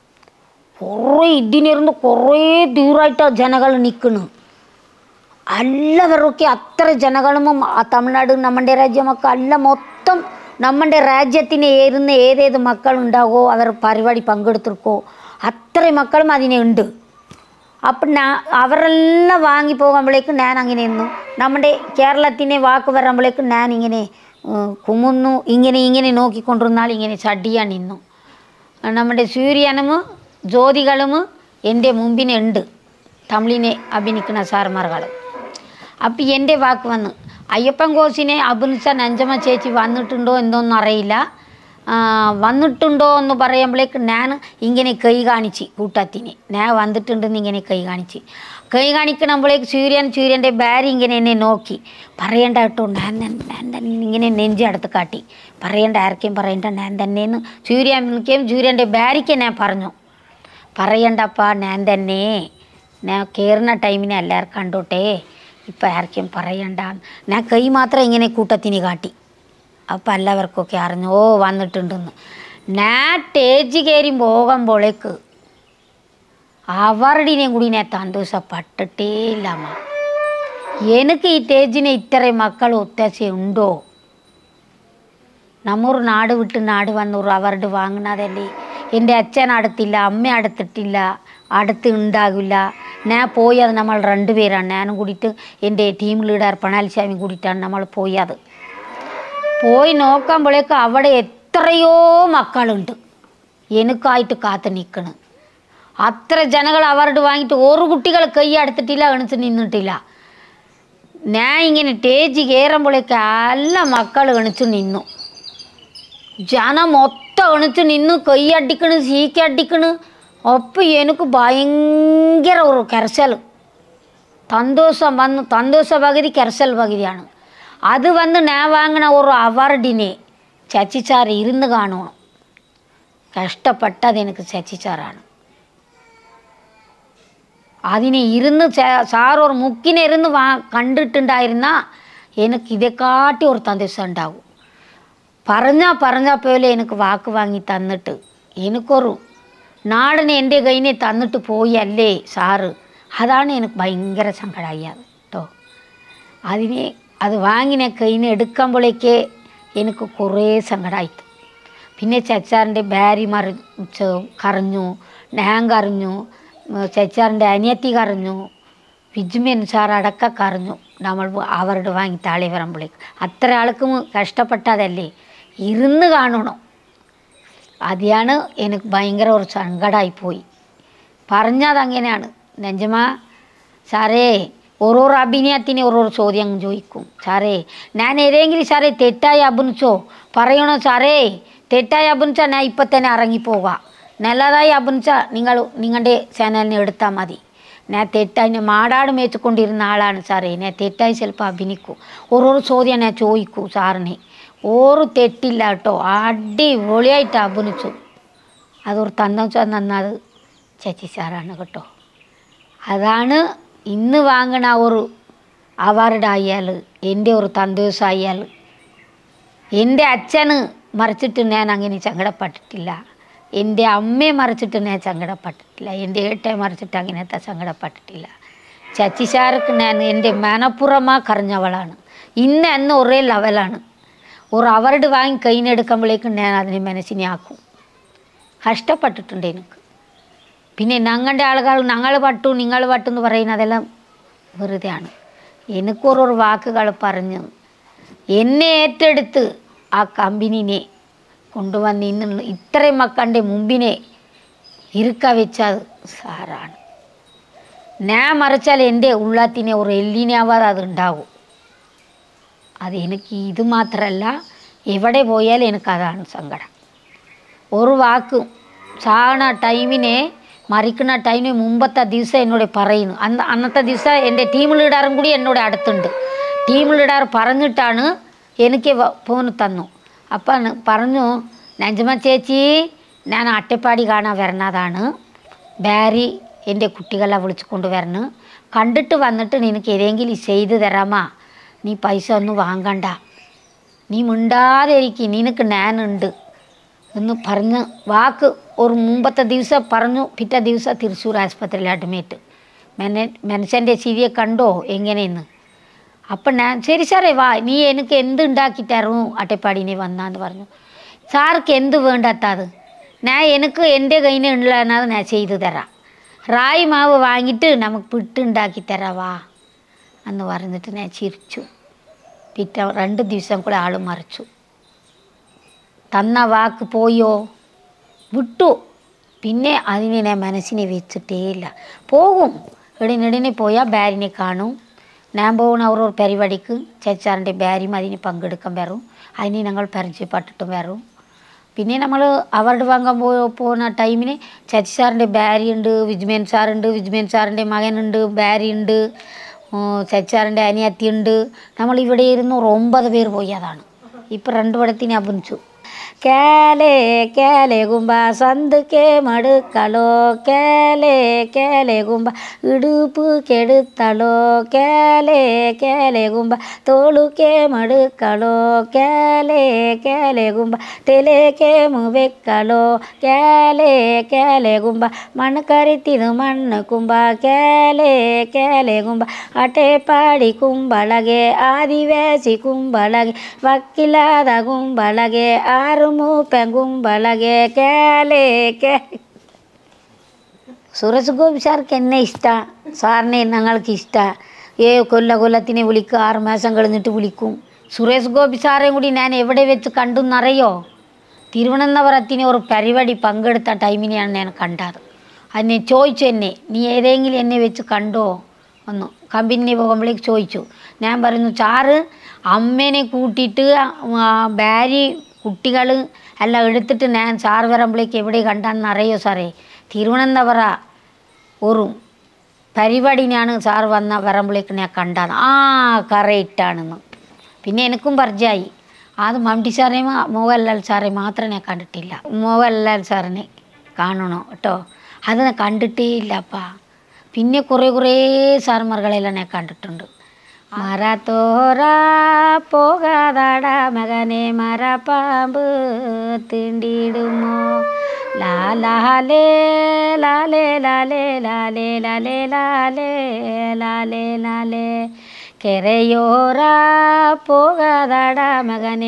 കുറേ ഇതിനിരുന്ന് കുറേ ദൂരമായിട്ട് ജനങ്ങൾ നിൽക്കുന്നു എല്ലാവരൊക്കെ അത്ര ജനങ്ങളും ആ തമിഴ്നാട് നമ്മുടെ രാജ്യമൊക്കെ അല്ല മൊത്തം നമ്മുടെ രാജ്യത്തിന് ഏറുന്ന ഏതേത് മക്കളുണ്ടാകോ അവർ പരിപാടി പങ്കെടുത്തിരിക്കോ അത്രയും മക്കളും അതിനെ ഉണ്ട് അപ്പം ഞാൻ അവരെല്ലാം വാങ്ങി പോകുമ്പോഴേക്കും ഞാൻ അങ്ങനെ നിന്നു നമ്മുടെ കേരളത്തിനെ വാക്ക് വരുമ്പോഴേക്കും ഞാൻ ഇങ്ങനെ ഉം, കുമുന്നു ഇങ്ങനെ ഇങ്ങനെ നോക്കിക്കൊണ്ടിരുന്നാൽ ഇങ്ങനെ ചടിയാൻ നിന്നു നമ്മുടെ സൂര്യനും ജ്യോതികളും എൻ്റെ മുമ്പിനുണ്ട് തമിഴിനെ അഭിനയിക്കുന്ന സാർമാർകൾ അപ്പം എൻ്റെ വാക്ക് വന്നു അയ്യപ്പൻ കോശിനെ അഭിനയിച്ച നഞ്ചമ്മ ചേച്ചി വന്നിട്ടുണ്ടോ എന്തോന്നും അറിയില്ല ആ, വന്നിട്ടുണ്ടോ എന്ന് പറയുമ്പോഴേക്ക് ഞാൻ ഇങ്ങനെ കൈ കാണിച്ച് കൂട്ടത്തിന് ഞാൻ വന്നിട്ടുണ്ടെന്ന് ഇങ്ങനെ കൈ കാണിച്ച് കൈ കാണിക്കണമ്പോഴേക്ക് സൂര്യൻ സൂര്യൻ്റെ ഭാര്യ ഇങ്ങനെ എന്നെ നോക്കി പറയണ്ട കേട്ടോ ഞാൻ തന്നെ ഞാൻ തന്നെ ഇങ്ങനെ നെഞ്ച് അടുത്ത് കാട്ടി പറയണ്ട ആർക്കും പറയണ്ട ഞാൻ തന്നെയെന്ന് സൂര്യൻ വിളിക്കുകയും സൂര്യൻ്റെ ഭാര്യയ്ക്ക് ഞാൻ പറഞ്ഞു പറയണ്ടപ്പാ ഞാൻ തന്നെ ഞാൻ കയറുന്ന ടൈമിനെ എല്ലാവരും കണ്ടോട്ടെ ഇപ്പം ആർക്കും പറയണ്ട ഞാൻ കൈ മാത്രം ഇങ്ങനെ കൂട്ടത്തിന് കാട്ടി അപ്പം എല്ലാവർക്കൊക്കെ അറിഞ്ഞു ഓ വന്നിട്ടുണ്ടെന്ന് ഞാൻ സ്റ്റേജ് കയറി പോകുമ്പോഴേക്ക് അവരുടെയും കൂടി ഞാൻ സന്തോഷപ്പെട്ടിട്ടേ ഇല്ല അമ്മ എനിക്ക് ഈ സ്റ്റേജിന് ഇത്രയും മക്കൾ ഒത്താശ ഉണ്ടോ നമ്മൊരു നാട് വിട്ട് നാട് വന്ന് ഒരു അവാർഡ് വാങ്ങുന്നതല്ലേ എൻ്റെ അച്ഛൻ അടുത്തില്ല അമ്മ അടുത്തിട്ടില്ല അടുത്ത് ഉണ്ടാകില്ല ഞാൻ പോയത് നമ്മൾ രണ്ടുപേരാണ് ഞാനും കൂടിയിട്ട് എൻ്റെ ടീം ലീഡർ പണാലിസ്വാമി കൂടിയിട്ടാണ് നമ്മൾ പോയത് പോയി നോക്കുമ്പോഴേക്ക് അവിടെ എത്രയോ മക്കളുണ്ട് എനിക്കായിട്ട് കാത്തു നിൽക്കണ് അത്ര ജനങ്ങൾ അവാർഡ് വാങ്ങിയിട്ട് ഒരു കുട്ടികൾ കൈ എടുത്തിട്ടില്ല എണിച്ച് നിന്നിട്ടില്ല ഞാൻ ഇങ്ങനെ സ്റ്റേജ് കയറുമ്പോഴേക്ക് എല്ലാ മക്കൾ എണിച്ച് നിന്നു ജനം മൊത്തം എണിച്ച് നിന്ന് കൈ അടിക്കണ് സീക്ക് അടിക്കണ് അപ്പം എനിക്ക് ഭയങ്കര ഒരു കരച്ചൽ സന്തോഷം വന്ന് സന്തോഷ പകുതി കരച്ചൽ പകുതിയാണ് അത് വന്ന് ഞാൻ വാങ്ങണ ഒരു അവാർഡിനെ ചച്ചിച്ചാർ ഇരുന്ന് കാണണം കഷ്ടപ്പെട്ടത് എനിക്ക് ചച്ചിച്ചാറാണ് അതിനെ ഇരുന്ന് ചെ- സാർ ഒരു മുക്കിനെ ഇരുന്ന് വാ കണ്ടിട്ടുണ്ടായിരുന്ന എനിക്ക് ഇതേക്കാട്ടി ഒരു സന്തോഷം ഉണ്ടാവും പറഞ്ഞാ പറഞ്ഞ പോലെ എനിക്ക് വാക്ക് വാങ്ങി തന്നിട്ട് എനിക്കൊരു നാടിനെ എൻ്റെ കയ്യിനെ തന്നിട്ട് പോയി അല്ലേ സാറ് അതാണ് എനിക്ക് ഭയങ്കര സങ്കടമായത് കേട്ടോ അതിനെ അത് വാങ്ങിനെ കയ്യിനെ എടുക്കുമ്പോഴേക്ക് എനിക്ക് കുറേ സങ്കടമായിട്ട് പിന്നെ ചച്ചാറിൻ്റെ ഭാര്യ മറിച്ച് കരഞ്ഞു ഞാൻ കരഞ്ഞു ചച്ചാറിൻ്റെ അനിയത്തി കരഞ്ഞു വിജ്മൻ സാർ അടക്ക കരഞ്ഞു നമ്മൾ അവരുടെ വാങ്ങി താളി വരുമ്പോഴേക്ക് അത്ര ആൾക്കും കഷ്ടപ്പെട്ടതല്ലേ ഇരുന്ന് കാണണം അതാണ് എനിക്ക് ഭയങ്കര ഒരു സങ്കടമായിപ്പോയി പറഞ്ഞത് അങ്ങനെയാണ് നെഞ്ചമ സാറേ ഓരോരോ അഭിനയത്തിന് ഓരോരോ ചോദ്യം ചോദിക്കും സാറേ ഞാൻ ഏതെങ്കിലും സാറേ തെറ്റായി അഭിനയിച്ചോ പറയണോ സാറേ തെറ്റായി അഭിനയിച്ചാൽ ഞാൻ ഇപ്പം തന്നെ ഇറങ്ങിപ്പോകാം നല്ലതായി അഭിനയിച്ചാൽ നിങ്ങൾ നിങ്ങളുടെ ചാനലിനെ എടുത്താൽ മതി ഞാൻ തെറ്റായി ഞാൻ മാടാട് മേച്ചുകൊണ്ടിരുന്ന ആളാണ് സാറേ ഞാൻ തെറ്റായി ചിലപ്പോൾ അഭിനയിക്കും ഓരോരോ ചോദ്യം ഞാൻ ചോദിക്കൂ സാറിനെ ഓരോ തെറ്റില്ല കേട്ടോ അടിപൊളിയായിട്ട് അഭിനയിച്ചു അതൊരു തന്ന നന്നത് ചേച്ചി സാറാണ് കേട്ടോ അതാണ് ഇന്ന് വാങ്ങണ ഒരു അവാർഡ് ആയാൽ എൻ്റെ ഒരു സന്തോഷമായാൽ എൻ്റെ അച്ഛന് മറിച്ചിട്ട് ഞാൻ അങ്ങനെ സങ്കടപ്പെട്ടിട്ടില്ല എൻ്റെ അമ്മയെ മറിച്ചിട്ട് ഞാൻ സങ്കടപ്പെട്ടിട്ടില്ല എൻ്റെ ഏട്ടയെ മറിച്ചിട്ട് അങ്ങനത്തെ സങ്കടപ്പെട്ടിട്ടില്ല ചച്ചിശാർക്ക് ഞാൻ എൻ്റെ മനപ്പുറമാ കറിഞ്ഞവളാണ് ഇന്ന് അന്ന് ഒരേ ലെവലാണ് ഒരു അവാർഡ് വാങ്ങി കയ്യിനെടുക്കുമ്പോഴേക്കും ഞാൻ അതിനെ മനസ്സിനെ ആക്കും കഷ്ടപ്പെട്ടിട്ടുണ്ട് എനിക്ക് പിന്നെ ഞങ്ങളുടെ ആളുകൾ ഞങ്ങൾ പട്ടു നിങ്ങൾ പട്ടു എന്ന് പറയുന്നതെല്ലാം വെറുതെയാണ് എനിക്കൊരു വാക്കുകൾ പറഞ്ഞ് എന്നെ ഏറ്റെടുത്ത് ആ കമ്പനിനെ കൊണ്ടുവന്ന് ഇന്ന് ഇത്രയും മക്കളുടെ മുമ്പിനെ ഇരുക്ക വെച്ചത് സാറാണ് ഞാൻ മറിച്ചാൽ എൻ്റെ ഉള്ളത്തിനെ ഒരു എല്ലിനാവാതെ അത് ഉണ്ടാവും അത് എനിക്ക് ഇത് മാത്രമല്ല എവിടെ പോയാലും എനിക്കതാണ് സങ്കടം ഒരു വാക്കും ചാണ ടൈമിനെ മരിക്കുന്ന ടൈമിന് മുമ്പത്തെ ദിവസം എന്നോട് പറയുന്നു അന്ന് അന്നത്തെ ദിവസം എൻ്റെ ടീം ലീഡറും കൂടി എന്നോട് അടുത്തുണ്ട് ടീം ലീഡർ പറഞ്ഞിട്ടാണ് എനിക്ക് വ- ഫോൺ തന്നു അപ്പം പറഞ്ഞു നഞ്ചമ ചേച്ചി ഞാൻ അട്ടപ്പാടി കാണാൻ വരുന്നതാണ് ബാരി എൻ്റെ കുട്ടികളെ വിളിച്ചു കൊണ്ട് വരണം കണ്ടിട്ട് വന്നിട്ട് നിനക്ക് ഏതെങ്കിലും ചെയ്ത് തരാമാ നീ പൈസ ഒന്നും വാങ്ങണ്ട നീ മിണ്ടാതെ ഇരിക്കും നിനക്ക് ഞാനുണ്ട് എന്ന് പറഞ്ഞ് വാക്ക് ഒരു മുമ്പത്തെ ദിവസം പറഞ്ഞു പിറ്റേ ദിവസം തൃശ്ശൂർ ആസ്പത്രിയിൽ അഡ്മിറ്റ് മെന മനുഷ്യൻ്റെ ചിരിയെ കണ്ടോ എങ്ങനെയെന്ന് അപ്പം ഞാൻ ശരി സാറേ വാ നീ എനിക്ക് എന്ത് ഉണ്ടാക്കി തരും അട്ടപ്പാടിനെ വന്നാന്ന് പറഞ്ഞു സാർക്ക് എന്ത് വേണ്ടാത്തത് ഞാൻ എനിക്ക് എൻ്റെ കയ്യിൽ ഉള്ളതെന്നത് ഞാൻ ചെയ്തു തരാം റായി മാവ് വാങ്ങിയിട്ട് നമുക്ക് പിട്ട് ഉണ്ടാക്കി തരാം വാ എന്ന് പറഞ്ഞിട്ട് ഞാൻ ചിരിച്ചു പിറ്റേ രണ്ട് ദിവസം കൂടെ ആൾ മറിച്ചു തന്ന വാക്ക് പോയോ വിട്ടു പിന്നെ അതിനെ ഞാൻ മനസ്സിനെ വെച്ചിട്ടേ ഇല്ല പോകും ഇടനിടനെ പോയാൽ ബാരിനെ കാണും ഞാൻ പോകുന്ന ഓരോ പരിപാടിക്ക് ചേച്ചാറിൻ്റെ ബാരിയും അതിന് പങ്കെടുക്കാൻ വരും അതിന് ഞങ്ങൾ പരിചയപ്പെട്ടിട്ടും വരും പിന്നെ നമ്മൾ അവാർഡ് വാങ്ങാൻ പോ പോകുന്ന ടൈമിന് ചേച്ചി സാറിൻ്റെ ബാരി ഉണ്ട് വിജ്മേൻ സാറുണ്ട് വിജ്മേൻ സാറിൻ്റെ മകനുണ്ട് ബാരി ഉണ്ട് ചേച്ചാറിൻ്റെ അനിയത്തി ഉണ്ട് നമ്മൾ ഇവിടെ ഇരുന്ന് ഒരു ഒമ്പത് പേര് പോയി അതാണ് ഇപ്പം രണ്ട് പടത്തിന് അഭിനയിച്ചു കേലേ കേലേ കുമ്പ സന്തുക്കേ മടുക്കളോ കേലേ കേലേ കുമ്പ ഇടുപ്പ് കെടുത്തളോ കേലേ കേലേ കുമ്പ തോളുക്കേ മടുക്കളോ കേലേ കേലേ കുമ്പ തെലേക്കേ മുവെക്കളോ കേലേ കേലേ കുമ്പ മണ്ണ് കരുത്തിത് മണ്ണ് കുമ്പ കേലേ കേലേ കുമ്പ അട്ടേപ്പാടി കുമ്പളകെ ആദിവാസി കുമ്പളകെ വക്കിലാത കുമ്പളകെ ആറുമൂപ്പൻ കുമ്പളകെ കേലേ കേ സുരേഷ് ഗോപി സാർക്ക് എന്നെ ഇഷ്ടമാണ് സാറിനെ ഞങ്ങൾക്ക് ഇഷ്ടമാണ് ഏ കൊല്ല കൊല്ലത്തിനെ വിളിക്കും ആറ് മാസം കഴിഞ്ഞിട്ട് വിളിക്കും സുരേഷ് ഗോപി സാറേയും കൂടി ഞാൻ എവിടെ വെച്ച് കണ്ടു എന്നറിയോ തിരുവനന്തപുരത്തിന് ഒരു പരിപാടി പങ്കെടുത്ത ടൈമിനെയാണ് ഞാൻ കണ്ടത് അതിനെ ചോദിച്ചു എന്നെ നീ ഏതെങ്കിലും എന്നെ വെച്ച് കണ്ടോ ഒന്ന് കമ്പനി പോകുമ്പോഴേക്ക് ചോദിച്ചു ഞാൻ പറയുന്നു സാറ് അമ്മേനെ കൂട്ടിയിട്ട് ആ, ഭാര്യ കുട്ടികൾ എല്ലാം എടുത്തിട്ട് ഞാൻ സാറ് വരുമ്പോഴേക്ക് എവിടെ കണ്ടാന്ന് അറിയോ സാറേ തിരുവനന്തപുരം ഒരു പരിപാടിനാണ് സാർ വന്ന വരുമ്പോഴേക്ക് ഞാൻ കണ്ടത് ആ കറയിട്ടാണെന്ന് പിന്നെ എനിക്കും പരിചയമായി അത് മമ്മി സാറേ മോഹൻലാൽ സാറെ മാത്രം ഞാൻ കണ്ടിട്ടില്ല മോഹൻലാൽ സാറിനെ കാണണോ കേട്ടോ അത് ഞാൻ കണ്ടിട്ടേ ഇല്ലപ്പാ പിന്നെ കുറേ കുറേ സാർമാർകളെല്ലാം ഞാൻ കണ്ടിട്ടുണ്ട് മരത്തോറ പോകാതാട മകനെ മരപ്പാമ്പ് തിണ്ടിടുമോ ലാലാലേ ലാലേ ലാലേ ലാലേ ലാലേ ലാലേ ലാലേ ലാലേ ಕೆರೆಯೋರ ಪೋಗದಾಡ ಮಗನೆ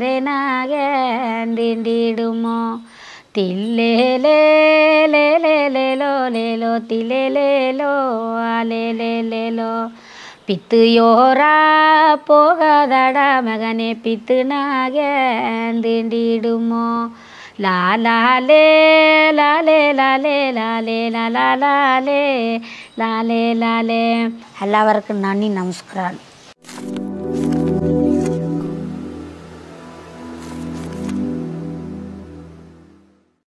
ಕೆರೆನಾಗೆಂದಿಡುಮೋ ತಿಲ್ಲೇಲೇ ಲೇಲೇಲೇಲೋ ಲೇಲೋ ತಿಲೇಲೇಲೋ ಆಲೇಲೇಲೇಲೋ ಪಿತ್ತುಯೋರ ಪೋಗದಾಡ ಮಗನೆ ಪಿತ್ತನಾಗೆಂದಿಡುಮೋ ലാലാലേ ലാലേ ലാലേ ലാലേ ലാലാലേ ലാലേ ലാലേ എല്ലാവർക്കും നന്ദി നമസ്കാരം